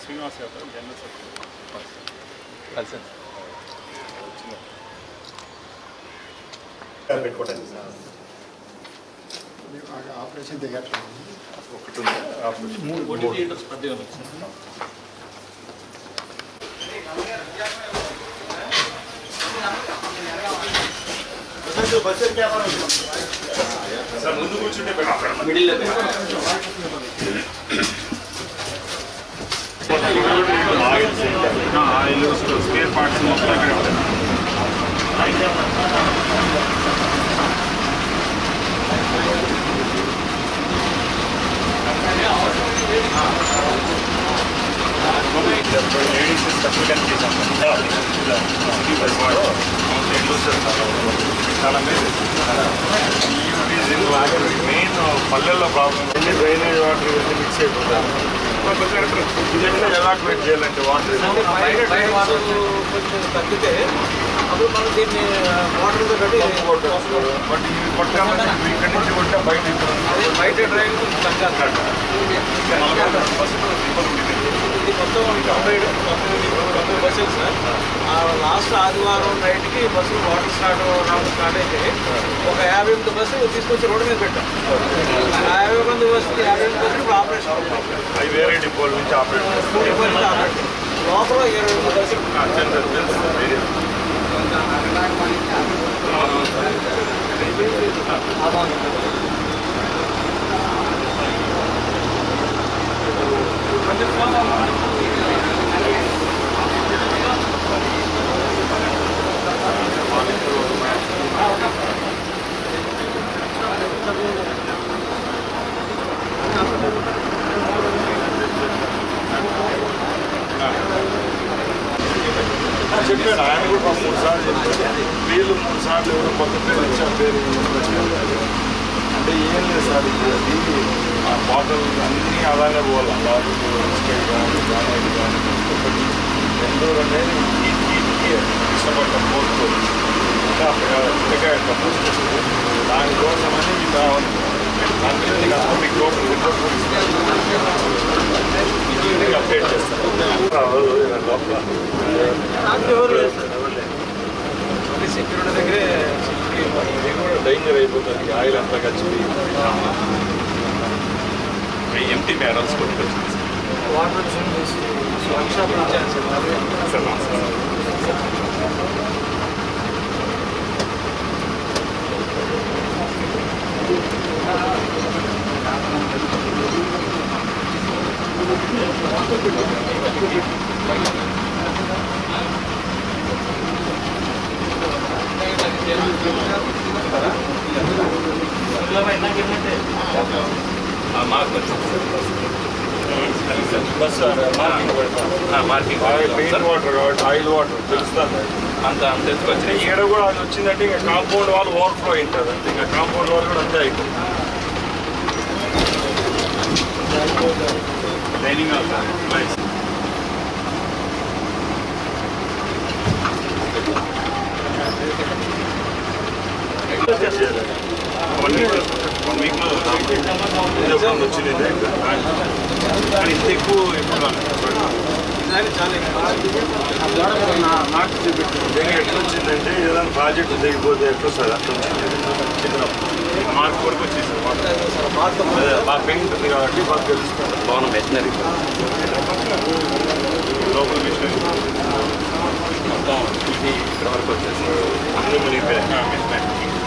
Srinivas Yadav general secretary కలిసి operation దిగట్లేదు ఒకటి ఉంది ఆపరేషన్ ఓటీ థియేటర్స్ పెద్దగా వచ్చింది సార్ ముందు కూర్చుంటే better. Middle oils oil spare parts మొత్తం అక్కడే ఉంటాయి లేడీస్ స్పెషల్ చేసాం చాలా మెయిన్ పల్లెల్లో ప్రాబ్లం డ్రైనేజ్ వాటర్ ఇవన్నీ మిక్స్ అయిపోతాయి ఇదన్నీ ఎవాక్యువేట్ చేయాలంటే వాటర్ బయట డ్రైన్ వాటర్ కొంచెం తగ్గితే అప్పుడు మనం దీన్ని వాటర్తో కట్టి బట్ ఇవి కొట్టాలంటే ఇప్పుడు ఇక్కడి నుంచి కొట్టా బయట ఇక్కడ అదే బయట డ్రైన్ కొంచెం తగ్గాలి ఇది మొత్తం తొంభై తొంభై తొంభై బస్సులు సార్ ఆ లాస్ట్ ఆదివారం నైట్కి బస్సులు వాటర్ స్టార్ట్ రావడం స్టార్ట్ అయితే ఒక యాభై ఎనిమిది బస్సులు తీసుకొచ్చి రోడ్డు మీద పెట్టాం ఆ యాభై ఎనిమిది బస్సులు యాభై ఎనిమిది బస్సులు ఇప్పుడు ఆపరేషన్ అవుతాం అవి వేరే డిపోల నుంచి ఆపరేట్ మూడు బస్సులు ఆపరేషన్ లోపల ఇరవై ఎనిమిది బస్సులు చెప్పాను ఆయన కూడా పాపం మూడు సార్లు చెప్పారు వీళ్ళు మూడు సార్లు ఎవరో కొత్త పేరు వచ్చి ఆ పేరు అంటే ఏం లేదు సార్ ఇప్పుడు అది ఆ బాటల్ అన్నీ అలానే పోవాలి బాటిల్ బిస్కెట్ కానీ గ్రానైట్ కానీ ఒకటి రెండు అనేది హీట్ హీట్కి ఇష్టపడటం పోతుంది అంటే అక్కడ ఇంతగా దానికోసమని మీకు కావాలి దాని మీద మీకు అంతా మీకు లోపల రిపోర్ట్ కూడా ఇస్తాను మీకు అప్డేట్ చేస్తాను లోపల నాకు ఎవరు లేదు సార్ ఎవరు లేదు ఓన్లీ సెక్యూరిటీ దగ్గరే security ఇది కూడా డేంజర్ అయిపోతుంది ఆయిల్ అంతా కలిసి ఎంటీ బ్యారల్స్ కొట్టుకొచ్చింది వాటర్ జూమ్ చేసి వర్క్ షాప్ ఇచ్చాను సార్ సార్ బస్ మార్కింగ్ పెడతాం మార్కింగ్ పెయింట్ వాటర్ కాబట్టి ఆయిల్ వాటర్ తెలుస్తుంది అంత అంత ఎత్తుకొచ్చినాయి ఈడ కూడా అది వచ్చిందంటే ఇంకా కాంపౌండ్ వాల్ ఓవర్ఫ్లో ఉంటుంది అంతే ఇంకా కాంపౌండ్ వాల్ కూడా అంతే అయిపోతుంది dining hall nice one week one వీక్లో ఎగ్జామ్ వచ్చింది ఇది. కానీ ఇంత ఎక్కువ ఎప్పుడు రాలేదు. నిజానికి చాలా నిజంగా ఎట్లా వచ్చిందంటే ఏదైనా ప్రాజెక్ట్ దిగిపోతే ఎట్లా సార్ అట్లా వచ్చింది మార్క్ వరకు వచ్చేసింది మార్క్ అదే బాగా పెయింట్ ఉంది కాబట్టి బాగా తెలుస్తుంది భవనం మెషినరీ లోపల మిషన్ మొత్తం ఇది ఇక్కడ వరకు వచ్చేసి అన్ని మునిగిపోయాయి